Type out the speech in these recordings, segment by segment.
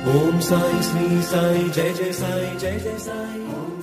ஓம் சாய் ஸ்ரீ சாய் ஜெய ஜெய சாய் ஜெய ஜெய சாய்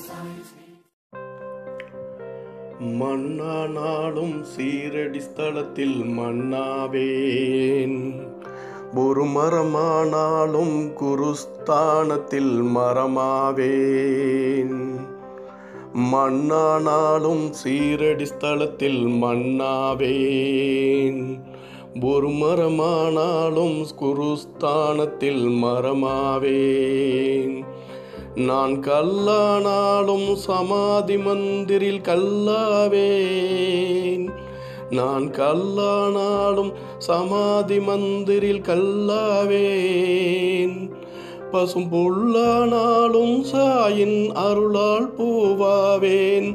மண்ணானாலும் சீரடி ஸ்தலத்தில் மண்ணாவேன் ஒரு மரமானாலும் குருஸ்தானத்தில் மரமாவேன் மண்ணானாலும் சீரடி ஸ்தலத்தில் மண்ணாவேன் ஒரு மரமானாலும் குருஸ்தானத்தில் மரமாவேன் நான் கல்லானாலும் சமாதி மந்திரில் கல்லாவேன் நான் கல்லானாலும் சமாதி மந்திரில் கல்லாவேன் பசும் புல்லானாலும் சாயின் அருளால் பூவாவேன்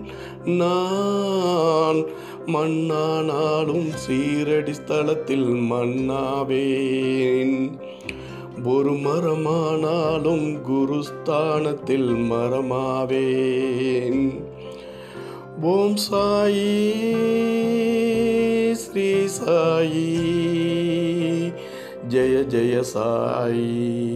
நான் மண்ணானாலும் சீரடி ஸ்தலத்தில் மண்ணாவேன் ஒரு மரமானாலும் குருஸ்தானத்தில் மரமாவேன் ஓம் சாயி ஸ்ரீ சாயி ஜெய ஜெய சாயி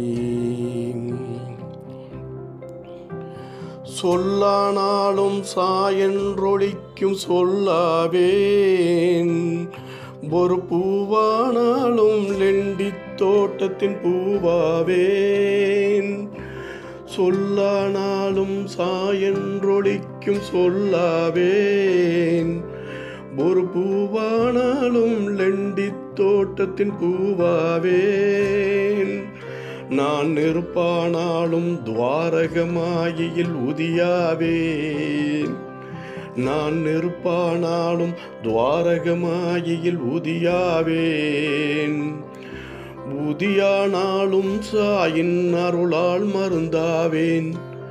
சொல்லானாலும் சாயன்றொழிக்கும் சொல்லாவேன் ஒரு பூவானாலும் லெண்டி தோட்டத்தின் பூவாவேன் சொல்லானாலும் சாயன்றொழிக்கும் சொல்லாவேன் ஒரு பூவானாலும் லெண்டி தோட்டத்தின் பூவாவேன் நான் நெருப்பானாலும் துவாரகமாயில் உதியாவேன் நான் நெருப்பானாலும் துவாரகமாயில் உதியாவேன் உதியானாலும் சாயின் அருளால் மருந்தாவேன்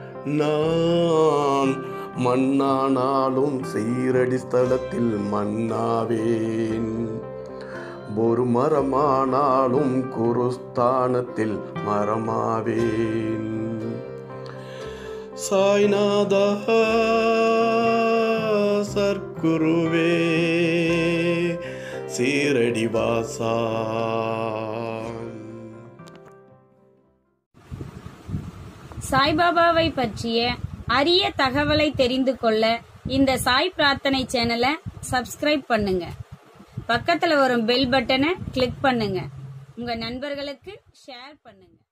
நான் மண்ணானாலும் சீரடி ஸ்தலத்தில் மண்ணாவேன் ஒரு மரமானாலும் குருஸ்தானத்தில் மரமாவேன் சாய்நாதா சர்க்குருவே சீரடி வாசா சாய்பாபாவை பற்றிய அரிய தகவலை தெரிந்து கொள்ள இந்த சாய் பிரார்த்தனை சேனலை சப்ஸ்கிரைப் பண்ணுங்க பக்கத்துல வரும் பெல் பட்டனை கிளிக் பண்ணுங்க உங்க நண்பர்களுக்கு ஷேர் பண்ணுங்க